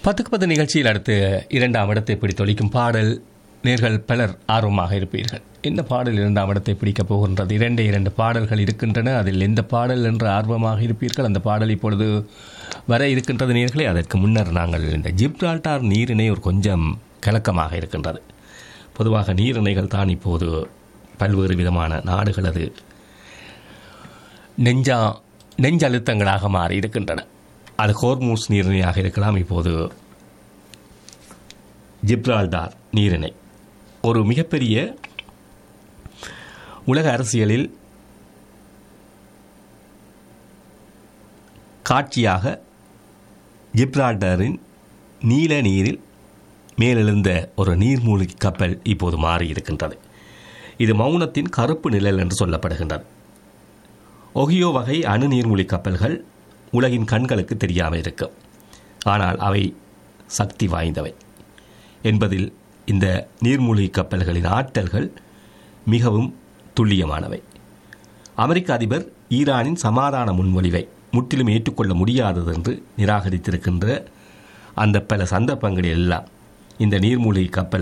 பத்துக்கு பத்து நிகழ்ச்சியில் அடுத்து இரண்டாம் இடத்தை பிடித்தொழிக்கும் பாடல் நேர்கள் பலர் ஆர்வமாக இருப்பீர்கள் என்ன பாடல் இரண்டாம் இடத்தை பிடிக்கப் போகின்றது இரண்டே இரண்டு பாடல்கள் இருக்கின்றன அதில் எந்த பாடல் என்று ஆர்வமாக இருப்பீர்கள் அந்த பாடல் இப்பொழுது வர இருக்கின்றது நேர்களே அதற்கு முன்னர் நாங்கள் இந்த ஜிப்ரால்டார் நீரிணை ஒரு கொஞ்சம் கலக்கமாக இருக்கின்றது பொதுவாக நீரிணைகள் தான் இப்போது பல்வேறு விதமான நாடுகளது நெஞ்சா நெஞ்சழுத்தங்களாக மாறி இருக்கின்றன அது ஹோர்மூஸ் நீரிணையாக இருக்கலாம் இப்போது ஜிப்ரால்டார் நீரிணை ஒரு மிகப்பெரிய உலக அரசியலில் காட்சியாக ஜிப்ரால்டாரின் நீல நீரில் மேலெழுந்த ஒரு நீர்மூழ்கி கப்பல் இப்போது மாறி இருக்கின்றது இது மௌனத்தின் கருப்பு நிழல் என்று சொல்லப்படுகின்றது ஒகியோ வகை அணு நீர்மூழ்கி கப்பல்கள் உலகின் கண்களுக்கு தெரியாமல் இருக்கும் ஆனால் அவை சக்தி வாய்ந்தவை என்பதில் இந்த நீர்மூழ்கி கப்பல்களின் ஆற்றல்கள் மிகவும் துல்லியமானவை அமெரிக்க அதிபர் ஈரானின் சமாதான முன்மொழிவை முற்றிலும் ஏற்றுக்கொள்ள முடியாதது என்று நிராகரித்திருக்கின்ற அந்த பல சந்தர்ப்பங்களில் எல்லாம் இந்த நீர்மூழ்கி கப்பல்